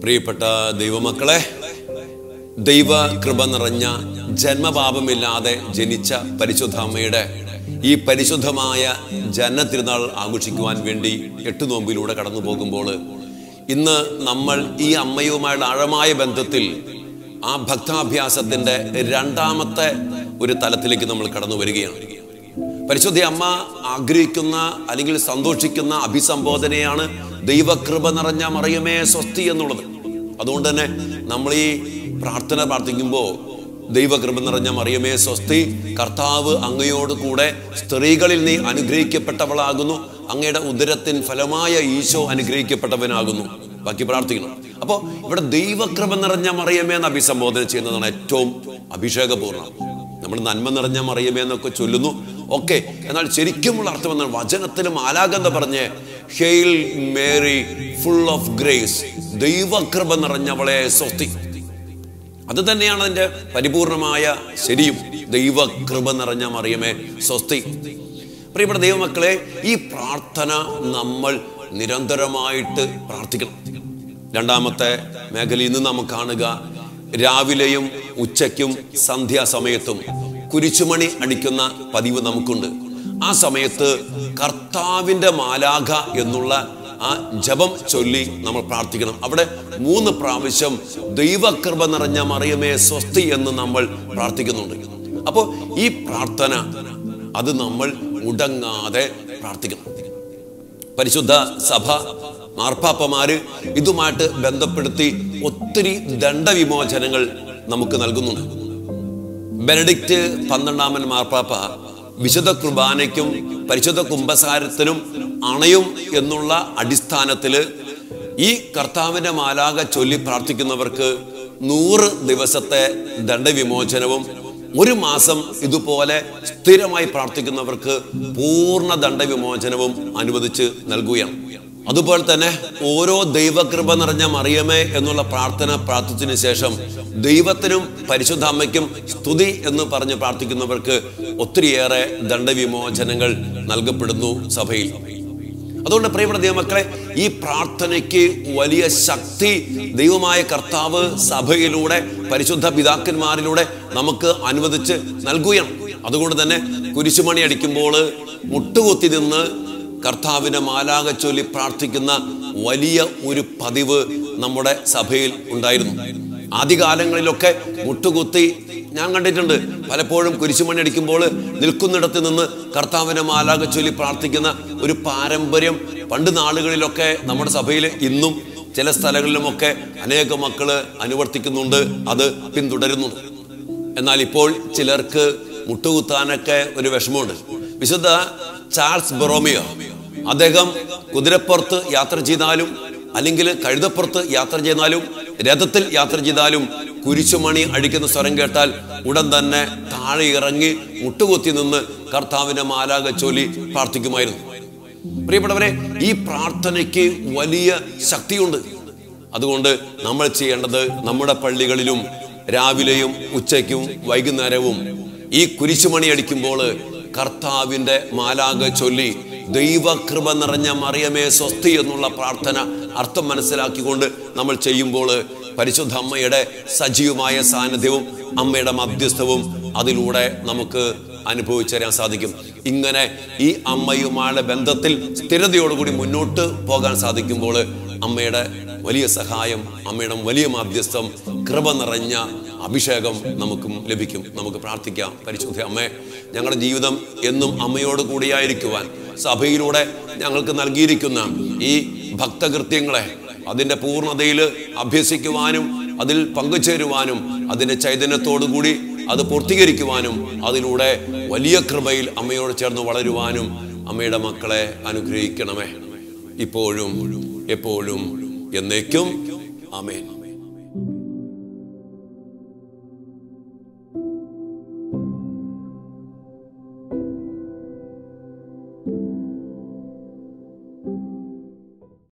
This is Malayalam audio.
പ്രിയപ്പെട്ട ദൈവമക്കളെ ദൈവ കൃപ നിറഞ്ഞ ജന്മപാപമില്ലാതെ ജനിച്ച പരിശുദ്ധ അമ്മയുടെ ഈ പരിശുദ്ധമായ ജനത്തിരുന്നാൾ ആഘോഷിക്കുവാൻ വേണ്ടി എട്ട് നോമ്പിലൂടെ കടന്നു പോകുമ്പോൾ ഇന്ന് നമ്മൾ ഈ അമ്മയുമായുള്ള ആഴമായ ബന്ധത്തിൽ ആ ഭക്താഭ്യാസത്തിന്റെ രണ്ടാമത്തെ ഒരു തലത്തിലേക്ക് നമ്മൾ കടന്നു വരികയാണ് പരിശുദ്ധ അമ്മ ആഗ്രഹിക്കുന്ന അല്ലെങ്കിൽ സന്തോഷിക്കുന്ന അഭിസംബോധനയാണ് ദൈവകൃപ നിറഞ്ഞ മറിയമേ സ്വസ്തി എന്നുള്ളത് അതുകൊണ്ട് തന്നെ നമ്മൾ ഈ പ്രാർത്ഥന പ്രാർത്ഥിക്കുമ്പോൾ ദൈവകൃപ നിറഞ്ഞ മറിയമേ സ്വസ്തി കർത്താവ് അങ്ങയോട് കൂടെ സ്ത്രീകളിൽ നീ അനുഗ്രഹിക്കപ്പെട്ടവളാകുന്നു അങ്ങയുടെ ഉദരത്തിൻ ഫലമായ ഈശോ അനുഗ്രഹിക്കപ്പെട്ടവനാകുന്നു ബാക്കി പ്രാർത്ഥിക്കണം അപ്പോൾ ഇവിടെ ദൈവകൃപ നിറഞ്ഞ മറിയമേ എന്ന് അഭിസംബോധന ചെയ്യുന്നതാണ് ഏറ്റവും അഭിഷേകപൂർണ്ണം നമ്മൾ നന്മ നിറഞ്ഞ മറിയമേ എന്നൊക്കെ ചൊല്ലുന്നു ഓക്കെ എന്നാൽ ശരിക്കുമുള്ള അർത്ഥം എന്നാൽ വചനത്തിലും ആലാകന്ത പറഞ്ഞ് hail Mary full of grace ദൈവകൃപ നിറഞ്ഞവളെ സ്വസ്തി അത് തന്നെയാണ് അതിന്റെ പരിപൂർണമായ ശരിയും ദൈവകൃപ നിറഞ്ഞ മറിയമേ സ്വസ്തി പ്രിയപ്പെട്ട ദൈവമക്കളെ ഈ പ്രാർത്ഥന നമ്മൾ നിരന്തരമായിട്ട് പ്രാർത്ഥിക്കണം രണ്ടാമത്തെ മേഖലയിൽ നിന്ന് നമുക്ക് കാണുക രാവിലെയും ഉച്ചയ്ക്കും സന്ധ്യാസമയത്തും കുരിശുമണി അടിക്കുന്ന പതിവ് നമുക്കുണ്ട് ആ സമയത്ത് കർത്താവിന്റെ മാലാഖ എന്നുള്ള ആ ജപം ചൊല്ലി നമ്മൾ പ്രാർത്ഥിക്കണം അവിടെ മൂന്ന് പ്രാവശ്യം ദൈവകൃപ നിറഞ്ഞ മറിയമേ സ്വസ്തി എന്ന് നമ്മൾ പ്രാർത്ഥിക്കുന്നുണ്ട് അപ്പോൾ ഈ പ്രാർത്ഥന അത് നമ്മൾ മുടങ്ങാതെ പ്രാർത്ഥിക്കണം പരിശുദ്ധ സഭ മാർപ്പാപ്പമാര് ഇതുമായിട്ട് ബന്ധപ്പെടുത്തി ഒത്തിരി ദണ്ഡവിമോചനങ്ങൾ നമുക്ക് നൽകുന്നുണ്ട് ബെനഡിക്റ്റ് പന്ത്രണ്ടാമൻ മാർപ്പാപ്പ വിശുദ്ധ കുർബാനയ്ക്കും പരിശുദ്ധ കുംഭസാരത്തിനും അണയും എന്നുള്ള അടിസ്ഥാനത്തില് ഈ കർത്താവിന്റെ മാലാക ചൊല്ലി പ്രാർത്ഥിക്കുന്നവർക്ക് നൂറ് ദിവസത്തെ ദണ്ഡവിമോചനവും ഒരു മാസം ഇതുപോലെ സ്ഥിരമായി പ്രാർത്ഥിക്കുന്നവർക്ക് പൂർണ്ണ ദണ്ഡവിമോചനവും അനുവദിച്ച് നൽകുകയാണ് അതുപോലെ തന്നെ ഓരോ ദൈവകൃപ നിറഞ്ഞ മറിയമേ എന്നുള്ള പ്രാർത്ഥന പ്രാർത്ഥിച്ചതിന് ശേഷം ദൈവത്തിനും പരിശുദ്ധ അമ്മയ്ക്കും സ്തുതി എന്ന് പറഞ്ഞ് പ്രാർത്ഥിക്കുന്നവർക്ക് ഒത്തിരിയേറെ ദണ്ഡവിമോചനങ്ങൾ നൽകപ്പെടുന്നു സഭയിൽ അതുകൊണ്ട് പ്രിയപ്പെട്ട ദൈവമക്കളെ ഈ പ്രാർത്ഥനയ്ക്ക് വലിയ ശക്തി ദൈവമായ കർത്താവ് സഭയിലൂടെ പരിശുദ്ധ പിതാക്കന്മാരിലൂടെ നമുക്ക് അനുവദിച്ച് നൽകുകയാണ് അതുകൊണ്ട് തന്നെ കുരിശുമണി അടിക്കുമ്പോൾ മുട്ടുകുത്തി നിന്ന് കർത്താവിനെ മാലാക ചൊല്ലി പ്രാർത്ഥിക്കുന്ന വലിയ ഒരു പതിവ് നമ്മുടെ സഭയിൽ ഉണ്ടായിരുന്നു ആദ്യകാലങ്ങളിലൊക്കെ മുട്ടുകുത്തി ഞാൻ കണ്ടിട്ടുണ്ട് പലപ്പോഴും കുരിശുമണി അടിക്കുമ്പോൾ നിൽക്കുന്നിടത്ത് നിന്ന് കർത്താവിനെ മാലാക ചൊല്ലി പ്രാർത്ഥിക്കുന്ന ഒരു പാരമ്പര്യം പണ്ട് നാളുകളിലൊക്കെ നമ്മുടെ സഭയിൽ ഇന്നും ചില സ്ഥലങ്ങളിലുമൊക്കെ അനേക മക്കള് അനുവർത്തിക്കുന്നുണ്ട് അത് പിന്തുടരുന്നുണ്ട് എന്നാൽ ഇപ്പോൾ ചിലർക്ക് മുട്ടുകുത്താനൊക്കെ ഒരു വിഷമമുണ്ട് വിശുദ്ധ ചാൾസ് ബൊറോമിയോ അദ്ദേഹം കുതിരപ്പുറത്ത് യാത്ര ചെയ്താലും അല്ലെങ്കിൽ കഴുതപ്പുറത്ത് യാത്ര ചെയ്താലും രഥത്തിൽ യാത്ര ചെയ്താലും കുരിശുമണി അടിക്കുന്ന സ്വരം കേട്ടാൽ ഉടൻ തന്നെ താഴെ ഇറങ്ങി മുട്ടുകുത്തി നിന്ന് കർത്താവിന്റെ മാലാക ചൊല്ലി പ്രാർത്ഥിക്കുമായിരുന്നു പ്രിയപ്പെട്ടവരെ ഈ പ്രാർത്ഥനയ്ക്ക് വലിയ ശക്തിയുണ്ട് അതുകൊണ്ട് നമ്മൾ ചെയ്യേണ്ടത് നമ്മുടെ പള്ളികളിലും രാവിലെയും ഉച്ചയ്ക്കും വൈകുന്നേരവും ഈ കുരിശുമണി അടിക്കുമ്പോൾ കർത്താവിന്റെ മാലാക ചൊല്ലി ദൈവകൃപ നിറഞ്ഞ മറിയമേ സ്വസ്തി എന്നുള്ള പ്രാർത്ഥന അർത്ഥം മനസ്സിലാക്കിക്കൊണ്ട് നമ്മൾ ചെയ്യുമ്പോൾ പരിശുദ്ധ അമ്മയുടെ സജീവമായ സാന്നിധ്യവും അമ്മയുടെ മധ്യസ്ഥവും അതിലൂടെ നമുക്ക് അനുഭവിച്ചറിയാൻ സാധിക്കും ഇങ്ങനെ ഈ അമ്മയുമായുള്ള ബന്ധത്തിൽ സ്ഥിരതയോടുകൂടി മുന്നോട്ട് പോകാൻ സാധിക്കുമ്പോൾ അമ്മയുടെ വലിയ സഹായം അമ്മയുടെ വലിയ മാധ്യസ്ഥം കൃപ നിറഞ്ഞ അഭിഷേകം നമുക്കും ലഭിക്കും നമുക്ക് പ്രാർത്ഥിക്കാം പരിശുദ്ധ അമ്മേ ഞങ്ങളുടെ ജീവിതം എന്നും അമ്മയോട് കൂടിയായിരിക്കുവാൻ സഭയിലൂടെ ഞങ്ങൾക്ക് നൽകിയിരിക്കുന്ന ഈ ഭക്തകൃത്യങ്ങളെ അതിൻ്റെ പൂർണ്ണതയിൽ അഭ്യസിക്കുവാനും അതിൽ പങ്കുചേരുവാനും അതിൻ്റെ ചൈതന്യത്തോടുകൂടി അത് പൂർത്തീകരിക്കുവാനും അതിലൂടെ വലിയ കൃപയിൽ അമ്മയോട് ചേർന്ന് വളരുവാനും അമ്മയുടെ മക്കളെ അനുഗ്രഹിക്കണമേ ഇപ്പോഴും എപ്പോഴും എന്നേക്കും ആമേൻ